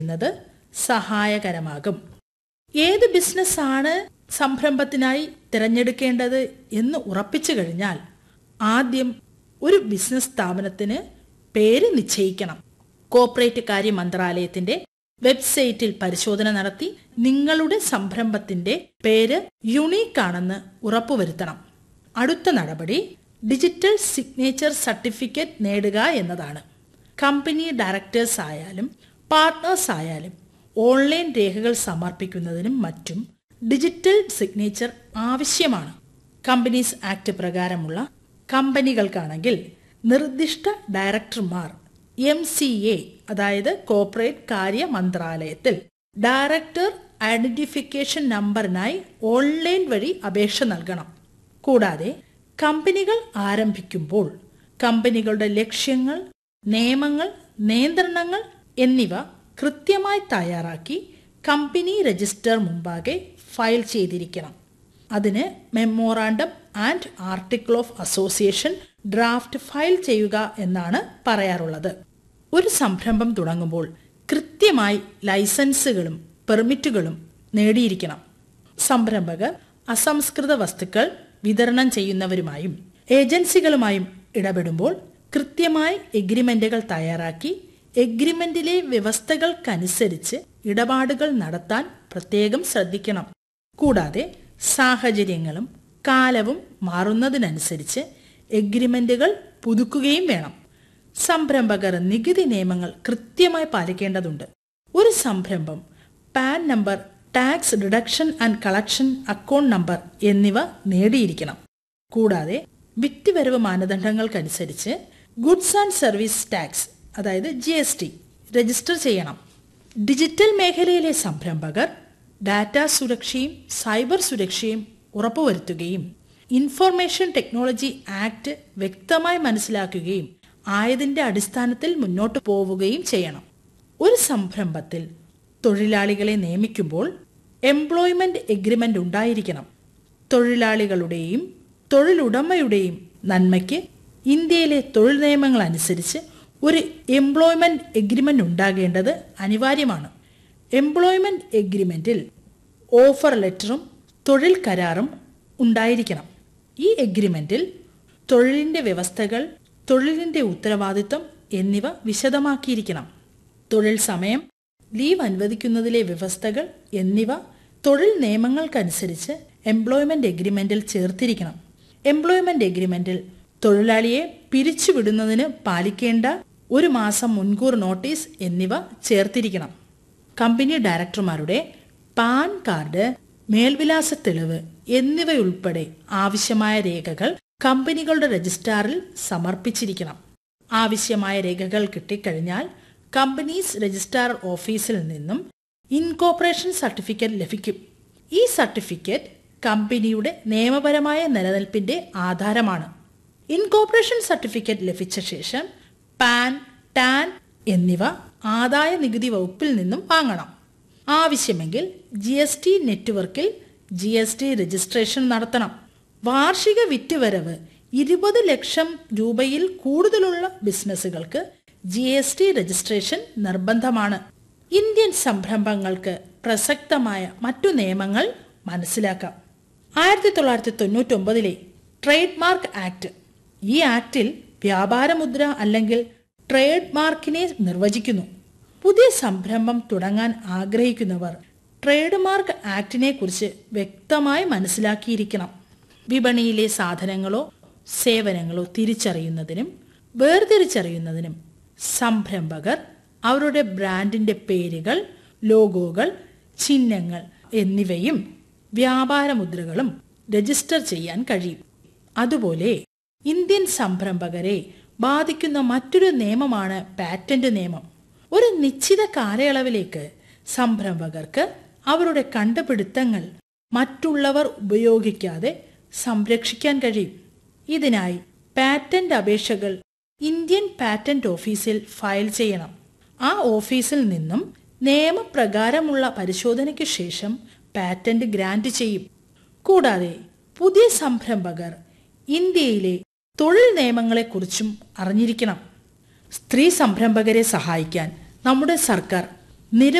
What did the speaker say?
എന്നത് സഹായകരമാകും ഏത് ബിസിനസ്സാണ് സംരംഭത്തിനായി തിരഞ്ഞെടുക്കേണ്ടത് എന്ന് ഉറപ്പിച്ചു കഴിഞ്ഞാൽ ആദ്യം ഒരു ബിസിനസ് സ്ഥാപനത്തിന് പേര് നിശ്ചയിക്കണം കോർപ്പറേറ്റ് കാര്യ മന്ത്രാലയത്തിന്റെ വെബ്സൈറ്റിൽ പരിശോധന നടത്തി നിങ്ങളുടെ സംരംഭത്തിന്റെ പേര് യുണീക്ക് ആണെന്ന് ഉറപ്പുവരുത്തണം അടുത്ത നടപടി ഡിജിറ്റൽ സിഗ്നേച്ചർ സർട്ടിഫിക്കറ്റ് നേടുക എന്നതാണ് കമ്പനി ഡയറക്ടേഴ്സ് ആയാലും പാർട്ട്നേഴ്സ് ആയാലും ഓൺലൈൻ രേഖകൾ സമർപ്പിക്കുന്നതിനും മറ്റും ഡിജിറ്റൽ സിഗ്നേച്ചർ ആവശ്യമാണ് കമ്പനീസ് ആക്ട് പ്രകാരമുള്ള കമ്പനികൾക്കാണെങ്കിൽ നിർദ്ദിഷ്ട ഡയറക്ടർമാർ എം സി എ അതായത് കോർപ്പറേറ്റ് കാര്യ മന്ത്രാലയത്തിൽ ഡയറക്ടർ ഐഡന്റിഫിക്കേഷൻ നമ്പറിനായി ഓൺലൈൻ വഴി അപേക്ഷ നൽകണം കൂടാതെ കമ്പനികൾ ആരംഭിക്കുമ്പോൾ കമ്പനികളുടെ ലക്ഷ്യങ്ങൾ നിയമങ്ങൾ നിയന്ത്രണങ്ങൾ എന്നിവ കൃത്യമായി തയ്യാറാക്കി കമ്പനി രജിസ്റ്റർ മുമ്പാകെ ഫയൽ ചെയ്തിരിക്കണം അതിന് memorandum and article of association draft file ചെയ്യുക എന്നാണ് പറയാറുള്ളത് ഒരു സംരംഭം തുടങ്ങുമ്പോൾ കൃത്യമായി ലൈസൻസുകളും പെർമിറ്റുകളും നേടിയിരിക്കണം സംരംഭകർ അസംസ്കൃത വസ്തുക്കൾ വിതരണം ചെയ്യുന്നവരുമായും ഏജൻസികളുമായും ഇടപെടുമ്പോൾ കൃത്യമായി എഗ്രിമെന്റുകൾ തയ്യാറാക്കി എഗ്രിമെന്റിലെ വ്യവസ്ഥകൾക്കനുസരിച്ച് ഇടപാടുകൾ നടത്താൻ പ്രത്യേകം ശ്രദ്ധിക്കണം കൂടാതെ സാഹചര്യങ്ങളും കാലവും മാറുന്നതിനനുസരിച്ച് എഗ്രിമെന്റുകൾ പുതുക്കുകയും വേണം സംരംഭകർ നികുതി നിയമങ്ങൾ കൃത്യമായി പാലിക്കേണ്ടതുണ്ട് ഒരു സംരംഭം PAN number tax reduction and collection account number എന്നിവ നേടിയിരിക്കണം കൂടാതെ വിറ്റുവരവ് മാനദണ്ഡങ്ങൾക്കനുസരിച്ച് ഗുഡ്സ് ആൻഡ് സർവീസ് ടാക്സ് അതായത് ജി എസ് ടി രജിസ്റ്റർ ചെയ്യണം ഡിജിറ്റൽ മേഖലയിലെ സംരംഭകർ ഡാറ്റ സുരക്ഷയും സൈബർ സുരക്ഷയും ഉറപ്പുവരുത്തുകയും ഇൻഫർമേഷൻ ടെക്നോളജി ആക്ട് വ്യക്തമായി മനസ്സിലാക്കുകയും ആയതിന്റെ അടിസ്ഥാനത്തിൽ മുന്നോട്ട് പോവുകയും ചെയ്യണം ഒരു സംരംഭത്തിൽ തൊഴിലാളികളെ നിയമിക്കുമ്പോൾ എംപ്ലോയ്മെന്റ് എഗ്രിമെന്റ് ഉണ്ടായിരിക്കണം തൊഴിലാളികളുടെയും തൊഴിലുടമയുടെയും നന്മയ്ക്ക് ഇന്ത്യയിലെ തൊഴിൽ നിയമങ്ങൾ അനുസരിച്ച് ഒരു എംപ്ലോയ്മെന്റ് എഗ്രിമെന്റ് ഉണ്ടാകേണ്ടത് അനിവാര്യമാണ് എംപ്ലോയ്മെന്റ് എഗ്രിമെന്റിൽ ഓഫർ ലെറ്ററും തൊഴിൽ കരാറും ഉണ്ടായിരിക്കണം ഈ എഗ്രിമെന്റിൽ തൊഴിലിന്റെ വ്യവസ്ഥകൾ തൊഴിലിന്റെ ഉത്തരവാദിത്വം എന്നിവ വിശദമാക്കിയിരിക്കണം തൊഴിൽ സമയം ലീവ് അനുവദിക്കുന്നതിലെ വ്യവസ്ഥകൾ എന്നിവ തൊഴിൽ നിയമങ്ങൾക്കനുസരിച്ച് എംപ്ലോയ്മെന്റ് എഗ്രിമെന്റിൽ ചേർത്തിരിക്കണം എംപ്ലോയ്മെന്റ് എഗ്രിമെന്റിൽ തൊഴിലാളിയെ പിരിച്ചുവിടുന്നതിന് പാലിക്കേണ്ട ഒരു മാസം മുൻകൂർ നോട്ടീസ് എന്നിവ ചേർത്തിരിക്കണം കമ്പനി ഡയറക്ടർമാരുടെ പാൻ കാർഡ് മേൽവിലാസ തെളിവ് എന്നിവയുൾപ്പെടെ ആവശ്യമായ രേഖകൾ കമ്പനികളുടെ രജിസ്ട്രാറിൽ സമർപ്പിച്ചിരിക്കണം ആവശ്യമായ രേഖകൾ കിട്ടിക്കഴിഞ്ഞാൽ കമ്പനീസ് രജിസ്ട്രാർ ഓഫീസിൽ നിന്നും ഇൻകോപ്പറേഷൻ സർട്ടിഫിക്കറ്റ് ലഭിക്കും ഈ സർട്ടിഫിക്കറ്റ് കമ്പനിയുടെ നിയമപരമായ നിലനിൽപ്പിന്റെ ആധാരമാണ് ഇൻകോപ്പറേഷൻ സർട്ടിഫിക്കറ്റ് ലഭിച്ച ശേഷം പാൻ ടാൻ എന്നിവ ആദായ നികുതി വകുപ്പിൽ നിന്നും വാങ്ങണം ആവശ്യമെങ്കിൽ ജി എസ് ടി നെറ്റ്വർക്കിൽ ജി എസ് ടി രജിസ്ട്രേഷൻ നടത്തണം വാർഷിക വിറ്റുവരവ് ഇരുപത് ലക്ഷം രൂപയിൽ കൂടുതലുള്ള ബിസിനസ്സുകൾക്ക് ജി എസ് ടി രജിസ്ട്രേഷൻ നിർബന്ധമാണ് ഇന്ത്യൻ സംരംഭങ്ങൾക്ക് പ്രസക്തമായ മറ്റു നിയമങ്ങൾ മനസ്സിലാക്കാം ആയിരത്തി തൊള്ളായിരത്തി തൊണ്ണൂറ്റി ഒമ്പതിലെ ട്രേഡ് മാർക്ക് ആക്ട് ഈ ആക്ടിൽ വ്യാപാരമുദ്ര അല്ലെങ്കിൽ ട്രേഡ് മാർക്കിനെ നിർവചിക്കുന്നു പുതിയ സംരംഭം തുടങ്ങാൻ ആഗ്രഹിക്കുന്നവർ ട്രേഡ് മാർക്ക് ആക്ടിനെ കുറിച്ച് വ്യക്തമായി മനസ്സിലാക്കിയിരിക്കണം വിപണിയിലെ സാധനങ്ങളോ സേവനങ്ങളോ തിരിച്ചറിയുന്നതിനും വേർതിരിച്ചറിയുന്നതിനും സംരംഭകർ അവരുടെ ബ്രാൻഡിന്റെ പേരുകൾ ലോഗോകൾ ചിഹ്നങ്ങൾ എന്നിവയും വ്യാപാരമുദ്രകളും രജിസ്റ്റർ ചെയ്യാൻ കഴിയും അതുപോലെ ഇന്ത്യൻ സംരംഭകരെ ബാധിക്കുന്ന മറ്റൊരു നിയമമാണ് പാറ്റന്റ് നിയമം ഒരു നിശ്ചിത കാലയളവിലേക്ക് സംരംഭകർക്ക് അവരുടെ കണ്ടുപിടുത്തങ്ങൾ മറ്റുള്ളവർ ഉപയോഗിക്കാതെ സംരക്ഷിക്കാൻ കഴിയും ഇതിനായി പാറ്റന്റ് അപേക്ഷകൾ ഇന്ത്യൻ പാറ്റന്റ് ഓഫീസിൽ ഫയൽ ചെയ്യണം ആ ഓഫീസിൽ നിന്നും നിയമപ്രകാരമുള്ള പരിശോധനയ്ക്ക് ശേഷം പാറ്റന്റ് ഗ്രാന്റ് ചെയ്യും കൂടാതെ പുതിയ സംരംഭകർ ഇന്ത്യയിലെ തൊഴിൽ നിയമങ്ങളെക്കുറിച്ചും അറിഞ്ഞിരിക്കണം സ്ത്രീ സംരംഭകരെ സഹായിക്കാൻ നമ്മുടെ സർക്കാർ നിര